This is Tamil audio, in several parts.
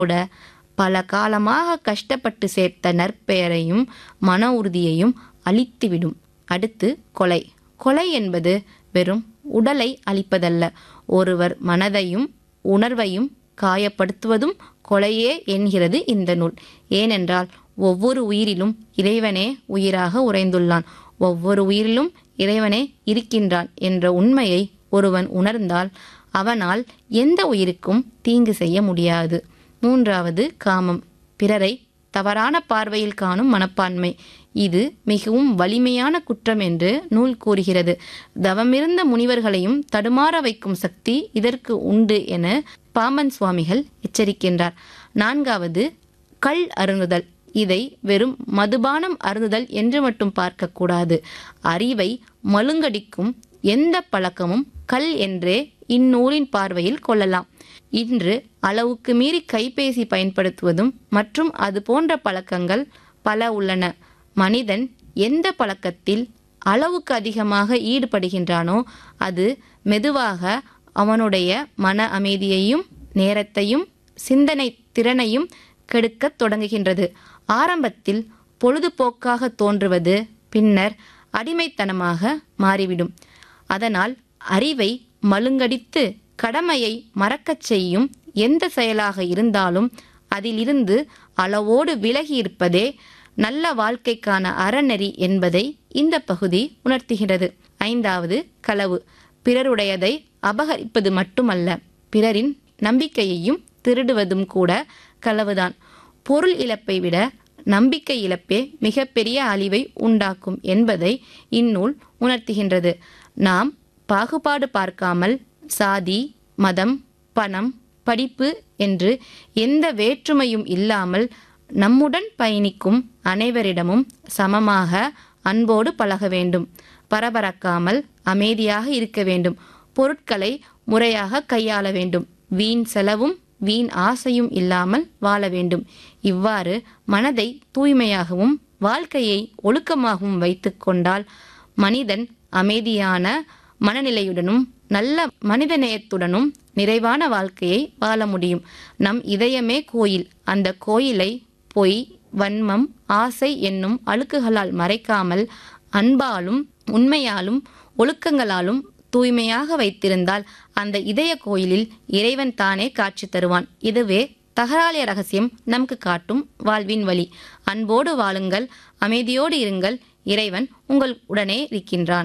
கூட பல காலமாக கஷ்டப்பட்டு சேர்த்த நற்பெயரையும் மன உறுதியையும் அழித்துவிடும் அடுத்து கொலை கொலை என்பது வெறும் உடலை அழிப்பதல்ல ஒருவர் மனதையும் உணர்வையும் காயப்படுத்துவதும் கொலையே என்கிறது இந்த நூல் ஏனென்றால் ஒவ்வொரு உயிரிலும் இறைவனே உயிராக உறைந்துள்ளான் ஒவ்வொரு உயிரிலும் இறைவனே இருக்கின்றான் என்ற உண்மையை ஒருவன் உணர்ந்தால் அவனால் எந்த உயிருக்கும் தீங்கு செய்ய முடியாது மூன்றாவது காமம் பிறரை தவறான பார்வையில் காணும் மனப்பான்மை இது மிகவும் வலிமையான குற்றம் என்று நூல் கூறுகிறது தவமிருந்த முனிவர்களையும் தடுமாற வைக்கும் சக்தி இதற்கு உண்டு என பாம்பன் சுவாமிகள் எச்சரிக்கின்றார் நான்காவது கள் அருந்துதல் இதை வெறும் மதுபானம் அருந்துதல் என்று மட்டும் பார்க்கக்கூடாது அறிவை மழுங்கடிக்கும் எந்த பழக்கமும் கல் என்றே இந்நூலின் பார்வையில் கொள்ளலாம் இன்று அளவுக்கு மீறி கைபேசி பயன்படுத்துவதும் மற்றும் அது போன்ற பழக்கங்கள் பல உள்ளன மனிதன் எந்த பழக்கத்தில் அளவுக்கு அதிகமாக ஈடுபடுகின்றானோ அது மெதுவாக அவனுடைய மன அமைதியையும் நேரத்தையும் சிந்தனை திறனையும் கெடுக்கத் தொடங்குகின்றது ஆரம்பத்தில் பொழுதுபோக்காக தோன்றுவது பின்னர் அடிமைத்தனமாக மாறிவிடும் அதனால் அறிவை மழுங்கடித்து கடமையை மறக்கச் செய்யும் எந்த செயலாக இருந்தாலும் அதிலிருந்து அளவோடு விலகி இருப்பதே நல்ல வாழ்க்கைக்கான அறநெறி என்பதை இந்த பகுதி உணர்த்துகிறது ஐந்தாவது களவு பிறருடையதை அபகரிப்பது மட்டுமல்ல பிறரின் நம்பிக்கையையும் திருடுவதும் கூட களவுதான் பொருள் இழப்பை விட நம்பிக்கை இழப்பே மிகப்பெரிய அழிவை உண்டாக்கும் என்பதை இந்நூல் உணர்த்துகின்றது நாம் பாகுபாடு பார்க்காமல் சாதி மதம் பணம் படிப்பு என்று எந்த வேற்றுமையும் இல்லாமல் நம்முடன் பயணிக்கும் அனைவரிடமும் சமமாக அன்போடு பழக வேண்டும் பரபரக்காமல் அமைதியாக இருக்க வேண்டும் பொருட்களை முறையாக கையாள வேண்டும் வீண் செலவும் வீண் ஆசையும் இல்லாமல் வாழ வேண்டும் இவ்வாறு மனதை தூய்மையாகவும் வாழ்க்கையை ஒழுக்கமாகவும் வைத்துக்கொண்டால் மனிதன் அமைதியான மனநிலையுடனும் நல்ல மனிதநேயத்துடனும் நிறைவான வாழ்க்கையை வாழ முடியும் நம் இதயமே கோயில் அந்த கோயிலை பொய் வன்மம் ஆசை என்னும் அழுக்குகளால் மறைக்காமல் அன்பாலும் உண்மையாலும் ஒழுக்கங்களாலும் தூய்மையாக வைத்திருந்தால் அந்த இதய கோயிலில் இறைவன் தானே காட்சி தருவான் இதுவே தகராலிய ரகசியம் நமக்கு காட்டும் வாழ்வின் வழி அன்போடு வாழுங்கள் அமைதியோடு இருங்கள் இறைவன் உங்கள் உடனே இருக்கின்றான்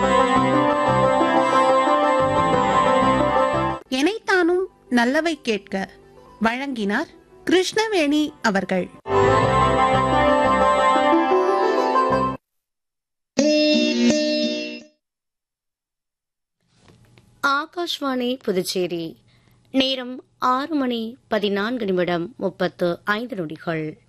எனைத்தானும் நல்லவை கேட்க வழங்கினார் கிருஷ்ணவேணி அவர்கள் ஆகாஷ்வாணி புதுச்சேரி நேரம் ஆறு மணி பதினான்கு நிமிடம் முப்பத்து ஐந்து நொடிகள்